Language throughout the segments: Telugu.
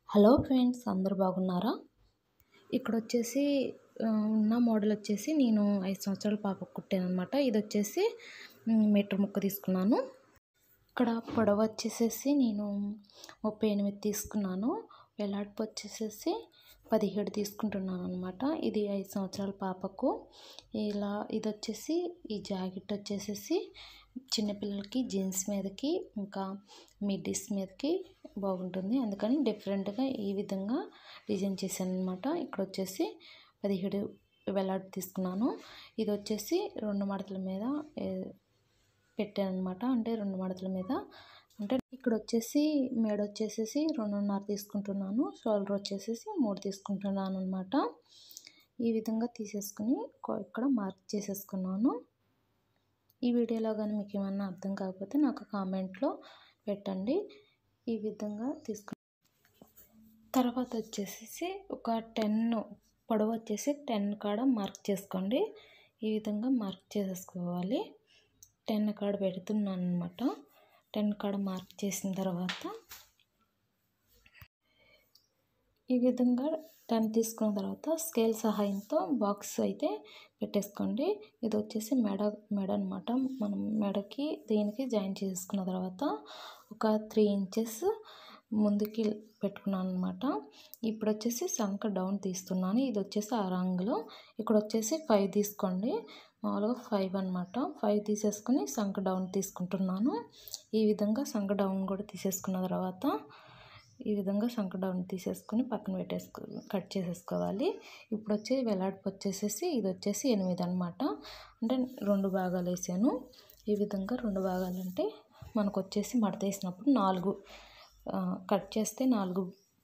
హలో ఫ్రెండ్స్ అందరూ బాగున్నారా ఇక్కడ వచ్చేసి ఆ, ఉన్న మోడల్ వచ్చేసి నేను ఐదు సంవత్సరాల పాపకు కుట్టాను అనమాట ఇది వచ్చేసి మ్, మీటర్ ముక్క తీసుకున్నాను ఇక్కడ పొడవు వచ్చేసేసి నేను ముప్పై ఎనిమిది తీసుకున్నాను వెలాడుపు వచ్చేసేసి పదిహేడు తీసుకుంటున్నాను అనమాట ఇది ఐదు సంవత్సరాల పాపకు ఇలా ఇది వచ్చేసి ఈ జాకెట్ వచ్చేసేసి చిన్నపిల్లలకి జీన్స్ మీదకి ఇంకా మిడ్డీస్ మీదకి బాగుంటుంది అందుకని డిఫరెంట్గా ఈ విధంగా డిజైన్ చేశాను అనమాట ఇక్కడ వచ్చేసి పదిహేడు వెలాడు తీసుకున్నాను ఇది వచ్చేసి రెండు మడతల మీద ఏ- పెట్టాను అనమాట అంటే రెండు మడతల మీద అంటే ఇక్కడ వచ్చేసి మేడ వచ్చేసేసి రెండున్నర తీసుకుంటున్నాను షోల్డర్ వచ్చేసేసి మూడు తీసుకుంటున్నాను అనమాట ఈ విధంగా తీసేసుకుని కొ- ఇక్కడ మార్క్ చేసేసుకున్నాను ఈ వీడియోలో కానీ మీకు ఏమన్నా అర్థం కాకపోతే నాకు కామెంట్లో పెట్టండి ఈ విధంగా తీసుకు తర్వాత వచ్చేసేసి ఒక టెన్ పొడవు వచ్చేసి టెన్ కాడ మార్క్ చేసుకోండి ఈ విధంగా మార్క్ చేసేసుకోవాలి టెన్ కాడ పెడుతున్నాను అనమాట టెన్ కాడ మార్క్ చేసిన తర్వాత ఈ విధంగా టెన్ తీసుకున్న తర్వాత స్కేల్ సహాయంతో బాక్స్ అయితే పెట్టేసుకోండి ఇది వచ్చేసి మెడ మెడ అనమాట మనం మెడకి దీనికి జాయిన్ చేసుకున్న తర్వాత ఒక త్రీ ఇంచెస్ ముందుకి పెట్టుకున్నాను అనమాట ఇప్పుడు వచ్చేసి సంక డౌన్ తీస్తున్నాను ఇది వచ్చేసి ఆ రంగులో ఇక్కడ వచ్చేసి ఫైవ్ తీసుకోండి మామూలుగా ఫైవ్ అనమాట ఫైవ్ తీసేసుకుని సంక డౌన్ తీసుకుంటున్నాను ఈ విధంగా సంక డౌన్ కూడా తీసేసుకున్న తర్వాత ఈ విధంగా సంక డౌన్ తీసేసుకుని పక్కన పెట్టేసుకో కట్ చేసేసుకోవాలి ఇప్పుడు వచ్చి వెలాడుపు వచ్చేసేసి ఇది వచ్చేసి ఎనిమిది అనమాట అంటే రెండు భాగాలు వేసాను ఈ విధంగా రెండు భాగాలు అంటే మనకు వచ్చేసి మడత వేసినప్పుడు నాలుగు ఆ, కట్ చేస్తే నాలుగు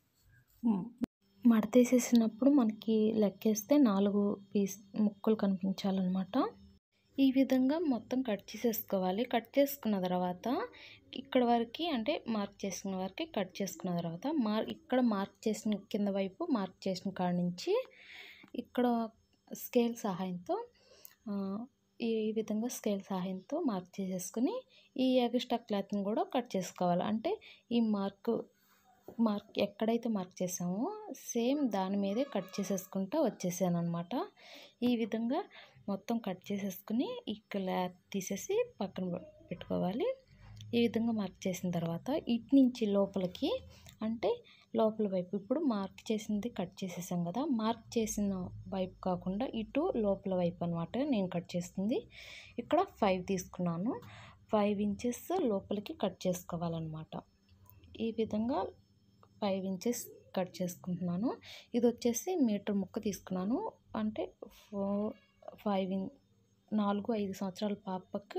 మ్, మడత వేసేసినప్పుడు మనకి లెక్కేస్తే నాలుగు పీస్ ముక్కలు కనిపించాలన్నమాట ఈ విధంగా మొత్తం కట్ చేసేసుకోవాలి కట్ చేసుకున్న తర్వాత ఇక్కడ వరకు అంటే మార్క్ చేసుకున్న వరకు కట్ చేసుకున్న తర్వాత మార్ ఇక్కడ మార్క్ చేసిన కింద వైపు మార్క్ చేసిన కాడ నుంచి ఇక్కడ స్కేల్ సహాయంతో ఆ, ఈ విధంగా స్కేల్ సహాయంతో మార్క్ చేసేసుకుని ఈ ఎక్స్ట్రా క్లాత్ని కూడా కట్ చేసుకోవాలి అంటే ఈ మార్క్ మార్క్ ఎక్కడైతే మార్క్ చేసామో సేమ్ దాని మీదే కట్ చేసేసుకుంటూ వచ్చేసాను అనమాట ఈ విధంగా మొత్తం కట్ చేసేసుకుని ఈ క్లాత్ తీసేసి పక్కన పె- పెట్టుకోవాలి ఈ విధంగా మార్క్ చేసిన తర్వాత ఇటు నుంచి లోపలికి అంటే లోపల వైపు ఇప్పుడు మార్క్ చేసింది కట్ చేసేసాం కదా మార్క్ చేసిన వైపు కాకుండా ఇటు లోపల వైపు అనమాట నేను కట్ చేస్తుంది ఇక్కడ ఫైవ్ తీసుకున్నాను ఫైవ్ ఇంచెస్ లోపలికి కట్ చేసుకోవాలన్నమాట ఈ విధంగా ఫైవ్ ఇంచెస్ కట్ చేసుకుంటున్నాను ఇది వచ్చేసి మీటర్ ముక్క తీసుకున్నాను అంటే ఫోర్ ఫైవ్ ఇన్ నాలుగు ఐదు సంవత్సరాల పాపకు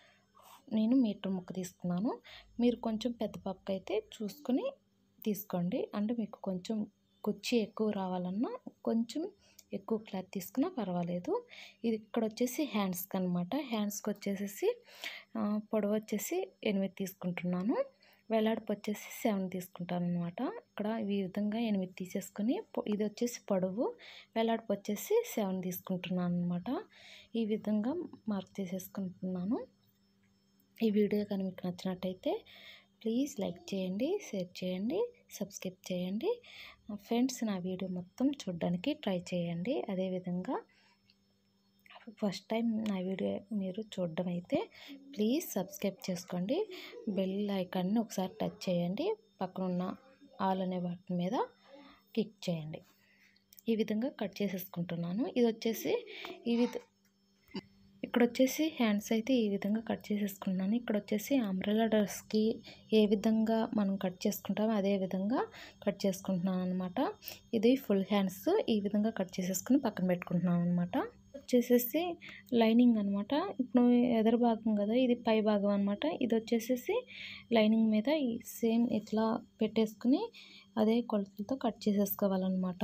నేను మీటర్ ముక్క తీసుకున్నాను మీరు కొంచెం పెద్ద పాపకి అయితే చూసుకొని తీసుకోండి అంటే మీకు కొంచెం కుర్చీ ఎక్కువ రావాలన్నా కొంచెం ఎక్కువ క్లాత్ తీసుకున్నా పర్వాలేదు ఇది ఇక్కడ వచ్చేసి హ్యాండ్స్కి అనమాట హ్యాండ్స్కి వచ్చేసేసి ఆ, పొడవు వచ్చేసి ఎనిమిది తీసుకుంటున్నాను వెలాడుపు వచ్చేసి సెవెన్ తీసుకుంటాను అనమాట ఇక్కడ ఈ విధంగా ఎనిమిది తీసేసుకొని పొ- ఇది వచ్చేసి పొడవు వెలాడుపు వచ్చేసి సెవెన్ తీసుకుంటున్నాను అనమాట ఈ విధంగా మార్క్ చేసేసుకుంటున్నాను ఈ వీడియో కానీ మీకు నచ్చినట్టయితే ప్లీజ్ లైక్ చేయండి షేర్ చేయండి సబ్స్క్రైబ్ చేయండి ఫ్రెండ్స్ నా వీడియో మొత్తం చూడడానికి ట్రై చేయండి అదేవిధంగా ఫస్ట్ టైం నా వీడియో మీరు చూడడం అయితే ప్లీజ్ సబ్స్క్రైబ్ చేసుకోండి బెల్ ఐకాన్ని ఒకసారి టచ్ చేయండి పక్కన ఉన్న ఆల్ అనే బటన్ మీద క్లిక్ చేయండి ఈ విధంగా కట్ చేసేసుకుంటున్నాను ఇది వచ్చేసి ఈ విధ ఇక్కడ వచ్చేసి హ్యాండ్స్ అయితే ఈ విధంగా కట్ చేసేసుకున్నాను ఇక్కడ వచ్చేసి అంబ్రెలా డ్రెస్కి ఏ విధంగా మనం కట్ చేసుకుంటామో అదే విధంగా కట్ చేసుకుంటున్నాను అనమాట ఇది ఫుల్ హ్యాండ్స్ ఈ విధంగా కట్ చేసేసుకుని పక్కన పెట్టుకుంటున్నాను అనమాట వచ్చేసేసి లైనింగ్ అనమాట ఇప్పుడు ఎదరు భాగం కదా ఇది పై భాగం అనమాట ఇది వచ్చేసేసి లైనింగ్ మీద ఈ సేమ్ ఇట్లా పెట్టేసుకుని అదే కొలతలతో కట్ చేసేసుకోవాలన్నమాట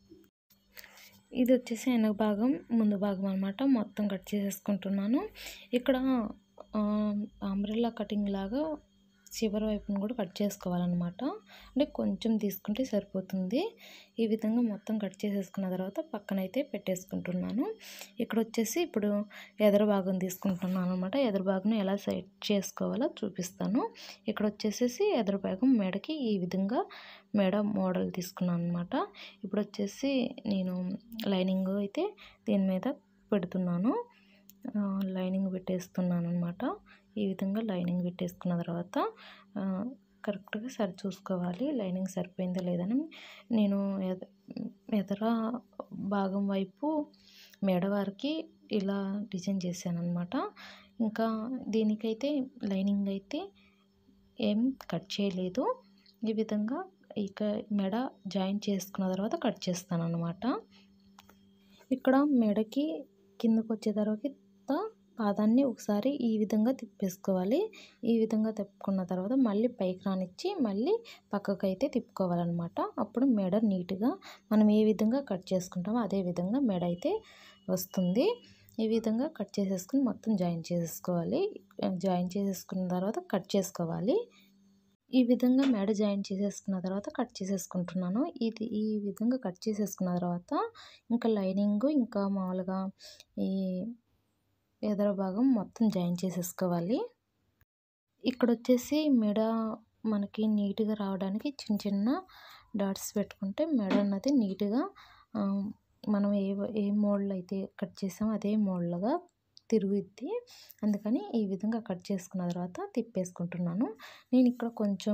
ఇది వచ్చేసి వెనక భాగం ముందు భాగం అనమాట మొత్తం కట్ చేసేసుకుంటున్నాను ఇక్కడ అంబ్రెల్లా కటింగ్ లాగా చివరి వైపును కూడా కట్ చేసుకోవాలన్నమాట అంటే కొంచెం తీసుకుంటే సరిపోతుంది ఈ విధంగా మొత్తం కట్ చేసేసుకున్న తర్వాత పక్కనైతే పెట్టేసుకుంటున్నాను ఇక్కడ వచ్చేసి ఇప్పుడు ఎదరు భాగం తీసుకుంటున్నాను అనమాట ఎదరు భాగం ఎలా సెట్ చేసుకోవాలో చూపిస్తాను ఇక్కడ వచ్చేసేసి ఎదరు భాగం మెడకి ఈ విధంగా మెడ మోడల్ తీసుకున్నాను అనమాట ఇప్పుడు వచ్చేసి నేను లైనింగ్ అయితే దీని మీద పెడుతున్నాను లైనింగ్ పెట్టేస్తున్నాను అనమాట ఈ విధంగా లైనింగ్ పెట్టేసుకున్న తర్వాత కరెక్ట్గా సరి చూసుకోవాలి లైనింగ్ సరిపోయిందా లేదని నేను ఎద ఎదర భాగం వైపు మెడ వారికి ఇలా డిజైన్ చేశాను అనమాట ఇంకా దీనికైతే లైనింగ్ అయితే ఏం కట్ చేయలేదు ఈ విధంగా ఇక మెడ జాయిన్ చేసుకున్న తర్వాత కట్ చేస్తాను అనమాట ఇక్కడ మెడకి కిందకు వచ్చే తర్వాత పాదాన్ని ఒకసారి ఈ విధంగా తిప్పేసుకోవాలి ఈ విధంగా తిప్పుకున్న తర్వాత మళ్ళీ పైకి రానిచ్చి మళ్ళీ పక్కకు అయితే తిప్పుకోవాలన్నమాట అప్పుడు మెడ నీట్గా మనం ఏ విధంగా కట్ చేసుకుంటామో అదే విధంగా మెడ అయితే వస్తుంది ఈ విధంగా కట్ చేసేసుకుని మొత్తం జాయిన్ చేసేసుకోవాలి జాయిన్ చేసేసుకున్న తర్వాత కట్ చేసుకోవాలి ఈ విధంగా మెడ జాయిన్ చేసేసుకున్న తర్వాత కట్ చేసేసుకుంటున్నాను ఇది ఈ విధంగా కట్ చేసేసుకున్న తర్వాత ఇంకా లైనింగ్ ఇంకా మామూలుగా ఈ ఎదర భాగం మొత్తం జాయిన్ చేసేసుకోవాలి ఇక్కడ వచ్చేసి మెడ మనకి నీట్గా రావడానికి చిన్న చిన్న డాట్స్ పెట్టుకుంటే మెడ అన్నది నీట్గా మనం ఏ ఏ మోడ్లో అయితే కట్ చేసామో అదే మోడ్లుగా తిరుగుద్ది అందుకని ఈ విధంగా కట్ చేసుకున్న తర్వాత తిప్పేసుకుంటున్నాను నేను ఇక్కడ కొంచెం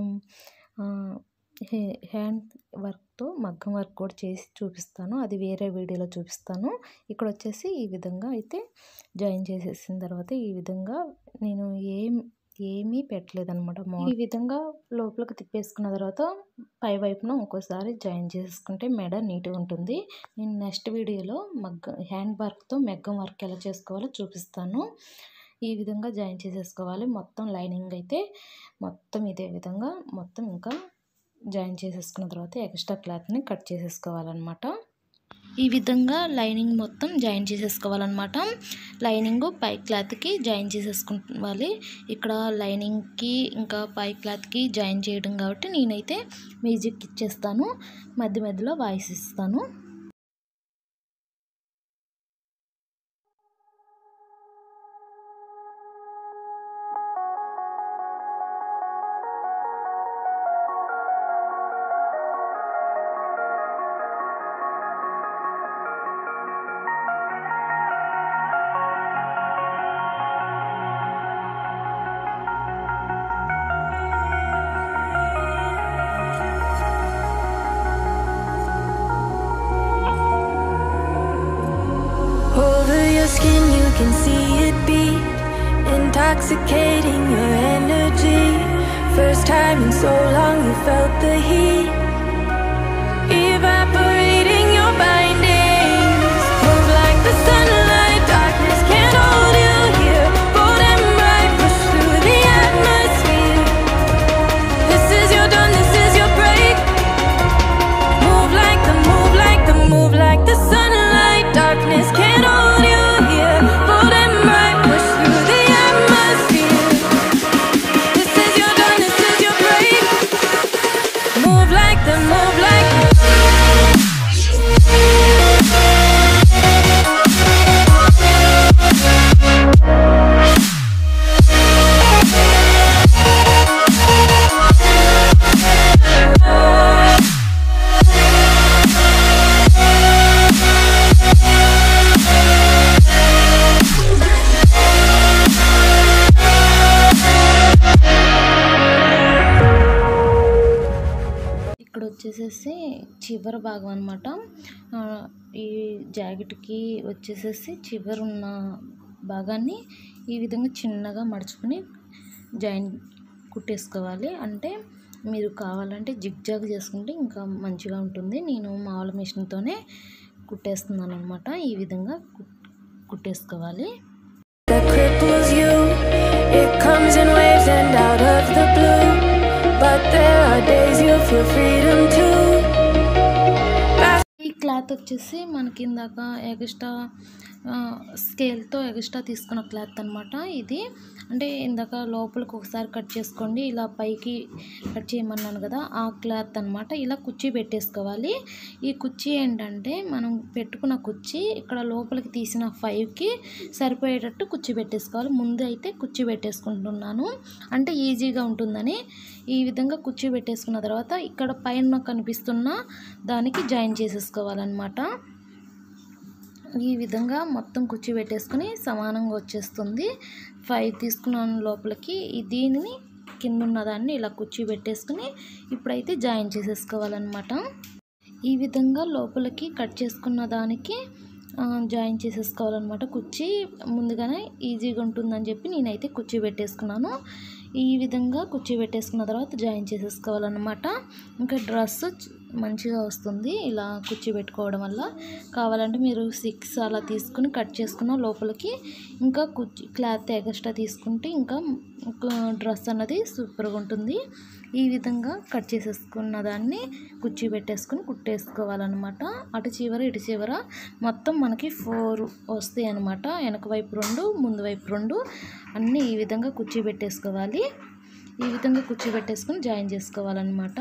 హ్యాండ్ వర్క్తో మగ్గం వర్క్ కూడా చేసి చూపిస్తాను అది వేరే వీడియోలో చూపిస్తాను ఇక్కడ వచ్చేసి ఈ విధంగా అయితే జాయిన్ చేసేసిన తర్వాత ఈ విధంగా నేను ఏం ఏమీ పెట్టలేదన్నమాట ఈ విధంగా లోపలికి తిప్పేసుకున్న తర్వాత పై వైపున ఇంకోసారి జాయిన్ చేసుకుంటే మెడ నీట్గా ఉంటుంది నేను నెక్స్ట్ వీడియోలో మగ్గ హ్యాండ్ వర్క్తో మగ్గం వర్క్ ఎలా చేసుకోవాలో చూపిస్తాను ఈ విధంగా జాయిన్ చేసేసుకోవాలి మొత్తం లైనింగ్ అయితే మొత్తం ఇదే విధంగా మొత్తం ఇంకా జాయిన్ చేసేసుకున్న తర్వాత ఎక్స్ట్రా క్లాత్ని కట్ చేసేసుకోవాలన్నమాట ఈ విధంగా లైనింగ్ మొత్తం జాయిన్ చేసేసుకోవాలన్నమాట లైనింగ్ పై క్లాత్కి జాయిన్ చేసేసుకోవాలి ఇక్కడ లైనింగ్కి ఇంకా పై క్లాత్కి జాయిన్ చేయడం కాబట్టి నేనైతే మ్యూజిక్ ఇచ్చేస్తాను మధ్య మధ్యలో వాయిస్ ఇస్తాను Over your skin, you can see it beat, intoxicating your energy. First time in so long, you felt the heat, evaporating your bindings. Move like the sunlight, darkness can't hold you here. Bold and bright, push through the atmosphere. This is your dawn, this is your break. Move like the, move like the, move like the sunlight. Darkness can't hold you here. Bold and bright, push through the atmosphere. This is your dawn, this is your break. Move like the, move like the. ఇక్కడ వచ్చేసేసి చివరి భాగం అనమాట ఈ జాకెట్కి వచ్చేసేసి చివరి ఉన్న భాగాన్ని ఈ విధంగా చిన్నగా మడుచుకుని జాయిన్ కుట్టేసుకోవాలి అంటే మీరు కావాలంటే జిగ్జాగ్ చేసుకుంటే ఇంకా మంచిగా ఉంటుంది నేను మామూలు మిషన్తోనే కుట్టేస్తున్నాను అనమాట ఈ విధంగా కుట్- కుట్టేసుకోవాలి that cripples you. It comes in waves and out of the blue. But there are days you feel freedom too. ఈ క్లాత్ వచ్చేసి మనకి ఇందాక ఎక్స్ట్రా స్కేల్తో ఎక్స్ట్రా తీసుకున్న క్లాత్ అనమాట ఇది అంటే ఇందాక లోపలికి ఒకసారి కట్ చేసుకోండి ఇలా పైకి కట్ చేయమన్నాను కదా ఆ క్లాత్ అనమాట ఇలా కుర్చీ పెట్టేసుకోవాలి ఈ కుర్చీ ఏంటంటే మనం పెట్టుకున్న కుర్చీ ఇక్కడ లోపలికి తీసిన ఫైవ్కి సరిపోయేటట్టు కుర్చీ పెట్టేసుకోవాలి ముందు అయితే కుర్చీ పెట్టేసుకుంటున్నాను అంటే ఈజీగా ఉంటుందని ఈ విధంగా కుర్చీ పెట్టేసుకున్న తర్వాత ఇక్కడ పైన కనిపిస్తున్న దానికి జాయిన్ చేసేసుకోవాలన్నమాట ఈ విధంగా మొత్తం కుర్చీ పెట్టేసుకుని సమానంగా వచ్చేస్తుంది ఫైవ్ తీసుకున్నాను లోపలికి ఈ దీనిని కింద ఉన్న దాన్ని ఇలా కుర్చీ పెట్టేసుకుని ఇప్పుడైతే జాయిన్ చేసేసుకోవాలన్నమాట ఈ విధంగా లోపలికి కట్ చేసుకున్న దానికి ఆ, జాయిన్ చేసేసుకోవాలన్నమాట కుర్చీ ముందుగానే ఈజీగా ఉంటుందని చెప్పి నేనైతే కుర్చీ పెట్టేసుకున్నాను ఈ విధంగా కుర్చీ పెట్టేసుకున్న తర్వాత జాయిన్ చేసేసుకోవాలన్నమాట ఇంకా డ్రెస్ మంచిగా వస్తుంది ఇలా కుర్చీ పెట్టుకోవడం వల్ల కావాలంటే మీరు సిక్స్ అలా తీసుకుని కట్ చేసుకున్న లోపలికి ఇంకా కుర్చీ క్లాత్ ఎక్స్ట్రా తీసుకుంటే ఇంకా డ్రెస్ అన్నది సూపర్గా ఉంటుంది ఈ విధంగా కట్ చేసేసుకున్న దాన్ని కుర్చీ పెట్టేసుకుని కుట్టేసుకోవాలన్నమాట అటు చివర ఇటు చివర మొత్తం మనకి ఫోర్ వస్తాయి అనమాట వెనక వైపు రెండు ముందు వైపు రెండు అన్నీ ఈ విధంగా కుర్చీ పెట్టేసుకోవాలి ఈ విధంగా కుర్చీ పెట్టేసుకుని జాయిన్ చేసుకోవాలన్నమాట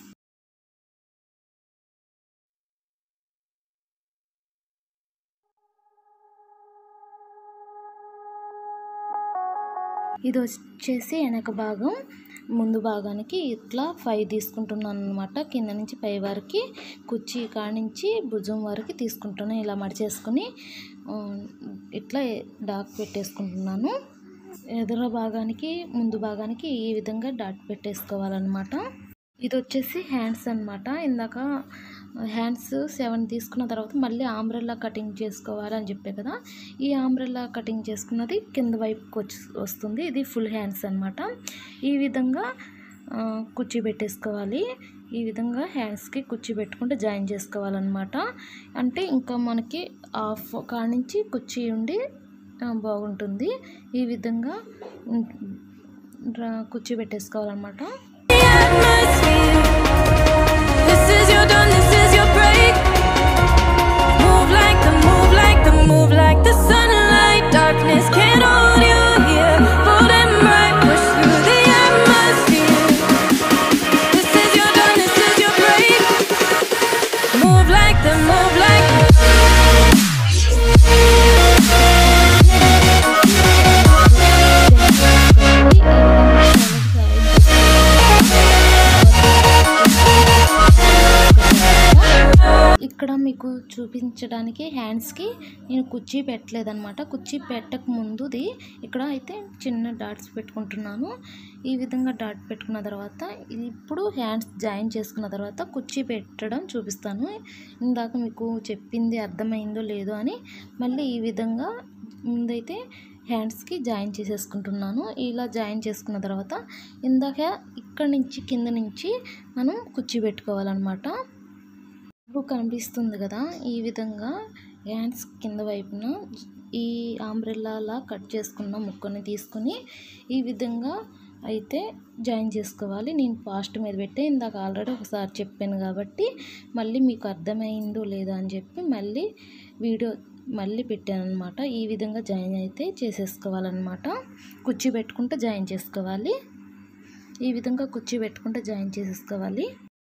ఇది వచ్చేసి వెనక భాగం ముందు భాగానికి ఇట్లా ఫైవ్ తీసుకుంటున్నాను అనమాట కింద నుంచి పై వరకు కుర్చీ కానించి భుజం వరకు తీసుకుంటున్నాను ఇలా మడిచేసుకుని ఆ, ఇట్లా డాక్ పెట్టేసుకుంటున్నాను ఎదుర భాగానికి ముందు భాగానికి ఈ విధంగా డాట్ పెట్టేసుకోవాలన్నమాట ఇది వచ్చేసి హ్యాండ్స్ అన్నమాట ఇందాక హ్యాండ్స్ సెవెన్ తీసుకున్న తర్వాత మళ్ళీ ఆంబ్రెల్లా కటింగ్ చేసుకోవాలి అని చెప్పే కదా ఈ ఆంబ్రెల్లా కటింగ్ చేసుకున్నది కింద వైపుకి వచ్చి వస్తుంది ఇది ఫుల్ హ్యాండ్స్ అన్నమాట ఈ విధంగా ఆ, కుర్చీ పెట్టేసుకోవాలి ఈ విధంగా హ్యాండ్స్కి కుర్చీ పెట్టుకుంటే జాయిన్ చేసుకోవాలన్నమాట అంటే ఇంకా మనకి హాఫ్ కాడ నుంచి కుర్చీ ఉండి ఆ, బాగుంటుంది ఈ విధంగా ఉం- డ్రా- కుర్చీ పెట్టేసుకోవాలన్నమాట atmosphere. This is your dawn, this is your break. Move like the, move like the, move like the sunlight. Darkness can't hold you here. Bold and bright, push through the atmosphere. This is your dawn, this is your break. Move like the, move like the. ఇక్కడ మీకు చూపించడానికి హ్యాండ్స్కి నేను కుర్చీ పెట్టలేదన్నమాట కుర్చీ పెట్టక ముందుది ఇక్కడ అయితే చిన్న డాట్స్ పెట్టుకుంటున్నాను ఈ విధంగా డాట్ పెట్టుకున్న తర్వాత ఇది ఇప్పుడు హ్యాండ్స్ జాయిన్ చేసుకున్న తర్వాత కుర్చీ పెట్టడం చూపిస్తాను ఇందాక మీకు చెప్పింది అర్థమైందో లేదో అని మళ్ళీ ఈ విధంగా ముందైతే హ్యాండ్స్కి జాయిన్ చేసేసుకుంటున్నాను ఇలా జాయిన్ చేసుకున్న తర్వాత ఇందాక ఇక్కడ నుంచి కింద నుంచి మనం కుర్చీ పెట్టుకోవాలన్నమాట ఇప్పుడు కనిపిస్తుంది కదా ఈ విధంగా హ్యాండ్స్ కింద వైపున ఈ ఆంబ్రెల్లాలా కట్ చేసుకున్న ముక్కని తీసుకొని ఈ విధంగా అయితే జాయిన్ చేసుకోవాలి నేను పాస్ట్ మీద పెట్టే ఇందాక ఆల్రెడీ ఒకసారి చెప్పాను కాబట్టి మళ్ళీ మీకు అర్థమైందో లేదో అని చెప్పి మళ్ళీ వీడియో మళ్ళీ పెట్టాను అనమాట ఈ విధంగా జాయిన్ అయితే చేసేసుకోవాలన్నమాట కుర్చీ పెట్టుకుంటే జాయిన్ చేసుకోవాలి ఈ విధంగా కుర్చీ పెట్టుకుంటే జాయిన్ చేసేసుకోవాలి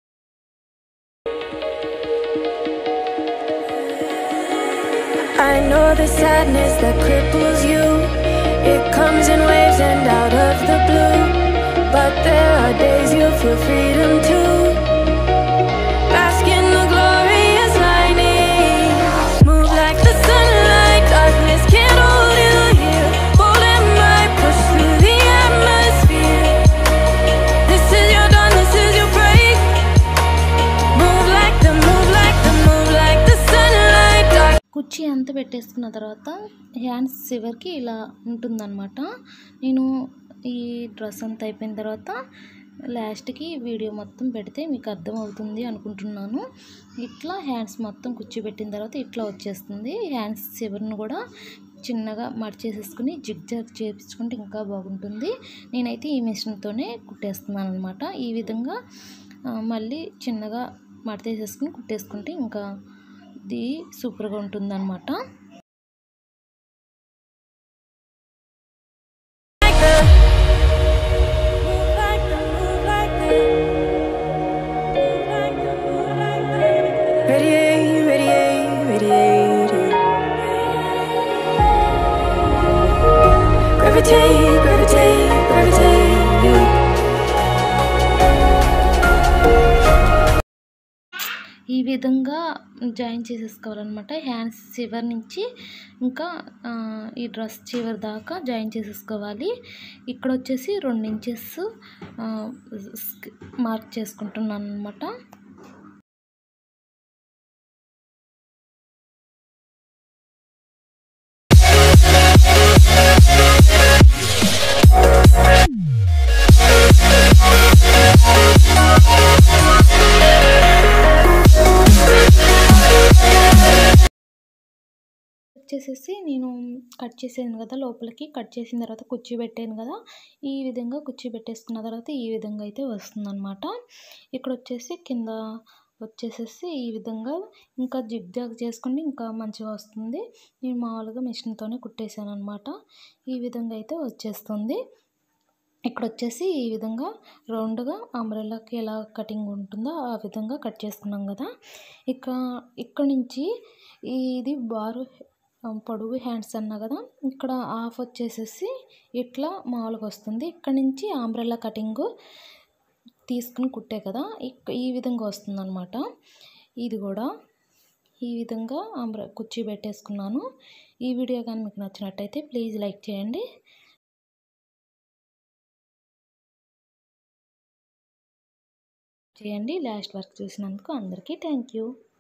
I know the sadness that cripples you. It comes in waves and out of the blue. But there are days you feel freedom too. Bask in the glorious lightning. Move like the sunlight. Darkness can't hold you here. Bold and bright, push through the atmosphere. This is your dawn, this is your break. Move like the, move like the, move like the sunlight. Dark కుర్చీ అంతా పెట్టేసుకున్న తర్వాత హ్యాండ్స్ చివరికి ఇలా ఉంటుందన్నమాట నేను ఈ డ్రెస్ అంతా అయిపోయిన తర్వాత లాస్ట్కి వీడియో మొత్తం పెడితే మీకు అర్థమవుతుంది అనుకుంటున్నాను ఇట్లా హ్యాండ్స్ మొత్తం కుర్చీ పెట్టిన తర్వాత ఇట్లా వచ్చేస్తుంది హ్యాండ్స్ చివరిని కూడా చిన్నగా మడిచేసేసుకుని జిగ్ జాగ్ చేపించుకుంటే ఇంకా బాగుంటుంది నేనైతే ఈ మిషన్తోనే కుట్టేస్తున్నాను అనమాట ఈ విధంగా ఆ, మళ్ళీ చిన్నగా మడతేసేసుకుని కుట్టేసుకుంటే ఇంకా ఇది సూపర్గా ఉంటుందన్నమాట Radiate, radiate, radiate. Gravitate, gravitate, gravitate. ఈ విధంగా జాయిన్ చేసేసుకోవాలన్నమాట హ్యాండ్స్ చివరి నుంచి ఇంకా ఆ, ఈ డ్రెస్ చివరి దాకా జాయిన్ చేసేసుకోవాలి ఇక్కడ వచ్చేసి రెండు ఇంచెస్ మార్క్ చేసుకుంటున్నాను అనమాట వచ్చేసేసి నేను కట్ చేసాను కదా లోపలికి కట్ చేసిన తర్వాత కుర్చీ పెట్టాను కదా ఈ విధంగా కుర్చీ పెట్టేసుకున్న తర్వాత ఈ విధంగా అయితే వస్తుందన్నమాట ఇక్కడ వచ్చేసి కింద వచ్చేసేసి ఈ విధంగా ఇంకా జిగ్జాగ్ చేసుకుంటే ఇంకా మంచిగా వస్తుంది నేను మామూలుగా మిషన్తోనే కుట్టేశాను అనమాట ఈ విధంగా అయితే వచ్చేస్తుంది ఇక్కడ వచ్చేసి ఈ విధంగా రౌండ్గా అంబ్రెల్లాకి ఎలా కటింగ్ ఉంటుందో ఆ విధంగా కట్ చేసుకున్నాం కదా ఇక ఇక్కడ నుంచి ఇది బారు పొడుగు హ్యాండ్స్ అన్నా కదా ఇక్కడ హాఫ్ వచ్చేసేసి ఇట్లా మామూలుగా వస్తుంది ఇక్కడ నుంచి ఆంబ్రెల్లా కటింగ్ తీసుకుని కుట్టే కదా ఇక్- ఈ విధంగా వస్తుందన్నమాట ఇది కూడా ఈ విధంగా ఆంబ్ర కుర్చీ పెట్టేసుకున్నాను ఈ వీడియో కానీ మీకు నచ్చినట్టయితే ప్లీజ్ లైక్ చేయండి చేయండి లాస్ట్ వర్క్ చూసినందుకు అందరికీ థ్యాంక్ యూ